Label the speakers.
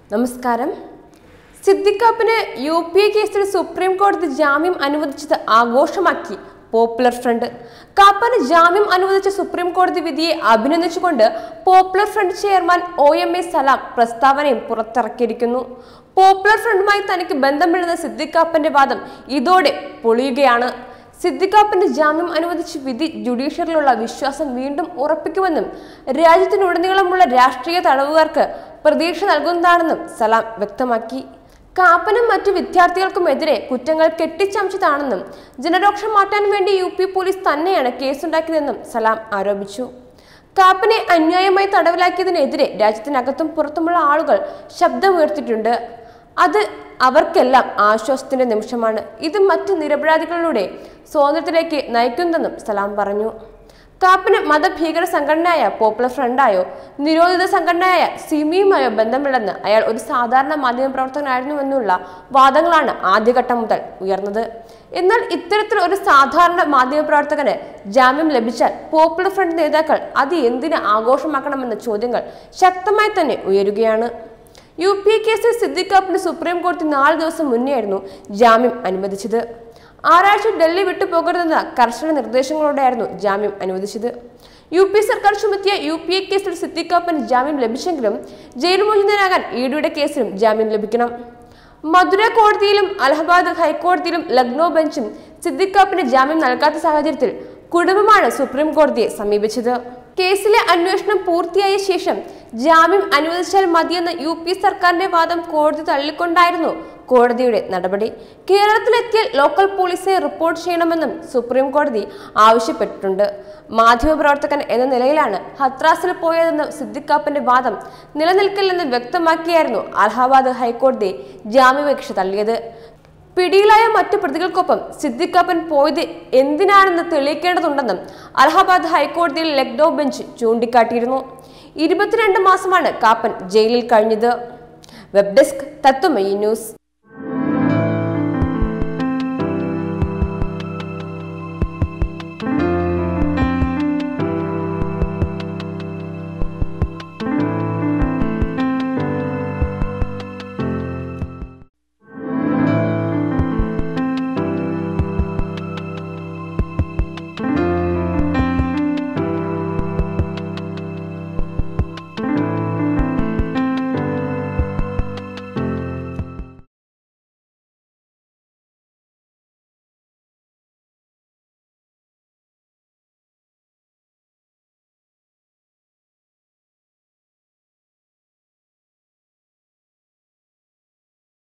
Speaker 1: നമസ്കാരം സിദ്ദിഖാപ്പിന് U P A കേസിൽ സുപ്രീം കോടതി ജാമ്യം അനുവദിച്ചത് ആഘോഷമാക്കി പോപ്പുലർ ഫ്രണ്ട് കാപ്പന് ജാമ്യം അനുവദിച്ച സുപ്രീം കോടതി വിധിയെ അഭിനന്ദിച്ചുകൊണ്ട് popular front chairman O M A Salam പ്രസ്താവനയും പുറത്തിറക്കിയിരിക്കുന്നു പോപ്പുലർ ഫ്രണ്ടുമായി തനിക്ക് ബന്ധമില്ലെന്ന സിദ്ദിഖാപ്പന്റെ വാദം ഇതോടെ പൊളിയുകയാണ് സിദ്ദിഖാപ്പിന്റെ ജാമ്യം അനുവദിച്ച് വിധി ജുഡീഷ്യറിലുള്ള വിശ്വാസം വീണ്ടും ഉറപ്പിക്കുമെന്നും രാജ്യത്തിനുടനീളമുള്ള രാഷ്ട്രീയ തടവുകാർക്ക് പ്രതീക്ഷ നൽകുന്നതാണെന്നും സലാം വ്യക്തമാക്കി കാപ്പനും മറ്റു വിദ്യാർത്ഥികൾക്കുമെതിരെ കുറ്റങ്ങൾ കെട്ടിച്ചമച്ചതാണെന്നും ജനരോക്ഷം മാറ്റാൻ വേണ്ടി യു പി പോലീസ് തന്നെയാണ് കേസുണ്ടാക്കിയതെന്നും സലാം ആരോപിച്ചു കാപ്പനെ അന്യായമായി തടവിലാക്കിയതിനെതിരെ രാജ്യത്തിനകത്തും പുറത്തുമുള്ള ആളുകൾ ശബ്ദമുയർത്തിയിട്ടുണ്ട് അത് അവർക്കെല്ലാം ആശ്വാസത്തിന്റെ നിമിഷമാണ് ഇത് മറ്റ് നിരപരാധികളുടെ സ്വാതന്ത്ര്യത്തിലേക്ക് നയിക്കുന്നതെന്നും സലാം പറഞ്ഞു കാപ്പിന് മതഭീകര സംഘടനയായ പോപ്പുലർ ഫ്രണ്ടായോ നിരോധിത സംഘടനയായ സിമിയുമായോ ബന്ധമില്ലെന്ന് അയാൾ ഒരു സാധാരണ മാധ്യമപ്രവർത്തകനായിരുന്നുവെന്നുള്ള വാദങ്ങളാണ് ആദ്യഘട്ടം മുതൽ ഉയർന്നത് എന്നാൽ ഇത്തരത്തിൽ ഒരു സാധാരണ മാധ്യമപ്രവർത്തകന് ജാമ്യം ലഭിച്ചാൽ പോപ്പുലർ ഫ്രണ്ട് നേതാക്കൾ അത് എന്തിന് ആഘോഷമാക്കണമെന്ന ചോദ്യങ്ങൾ ശക്തമായി തന്നെ ഉയരുകയാണ് യു പി എ കേസിൽ സിദ്ദിഖാപ്പിന് സുപ്രീം കോടതി നാല് ദിവസം മുന്നെയായിരുന്നു ജാമ്യം അനുവദിച്ചത് ആറാഴ്ച ഡൽഹി വിട്ടു പോകരുതെന്ന കർശന നിർദ്ദേശങ്ങളോടെയായിരുന്നു ജാമ്യം അനുവദിച്ചത് യു പി സർക്കാർ ചുമത്തിയ യു പി എ കേസിൽ സിദ്ദിഖാപ്പന് ജാമ്യം ലഭിച്ചെങ്കിലും ജയിൽ മോചിതനാകാൻ ഇഡിയുടെ കേസിലും ജാമ്യം ലഭിക്കണം മധുര കോടതിയിലും അലഹബാദ് ഹൈക്കോടതിയിലും ലക്നോ ബെഞ്ചും സിദ്ദിഖാപ്പിന് ജാമ്യം നൽകാത്ത സാഹചര്യത്തിൽ കുടുംബമാണ് സുപ്രീം കോടതിയെ സമീപിച്ചത് കേസിലെ അന്വേഷണം പൂർത്തിയായ ശേഷം ജാമ്യം അനുവദിച്ചാൽ മതിയെന്ന യു പി സർക്കാരിന്റെ വാദം കോടതി തള്ളിക്കൊണ്ടായിരുന്നു കോടതിയുടെ നടപടി കേരളത്തിലെത്തിയാൽ ലോക്കൽ പോലീസിനെ റിപ്പോർട്ട് ചെയ്യണമെന്നും സുപ്രീം കോടതി ആവശ്യപ്പെട്ടിട്ടുണ്ട് മാധ്യമപ്രവർത്തകൻ എന്ന നിലയിലാണ് ഹത്രാസിൽ പോയതെന്ന സിദ്ദിഖാപ്പന്റെ വാദം നിലനിൽക്കില്ലെന്ന് വ്യക്തമാക്കിയായിരുന്നു അലഹാബാദ് ഹൈക്കോടതി ജാമ്യാപേക്ഷ തള്ളിയത് പിടിയിലായ മറ്റു പ്രതികൾക്കൊപ്പം സിദ്ദിഖാപ്പൻ പോയത് എന്തിനാണെന്ന് തെളിയിക്കേണ്ടതുണ്ടെന്നും അലഹാബാദ് ഹൈക്കോടതിയിൽ ലക്നൌ ബെഞ്ച് ചൂണ്ടിക്കാട്ടിയിരുന്നു ഇരുപത്തിരണ്ട് മാസമാണ് കാപ്പൻ ജയിലിൽ കഴിഞ്ഞത് വെബ് ഡെസ്ക് തത്വമയി ന്യൂസ്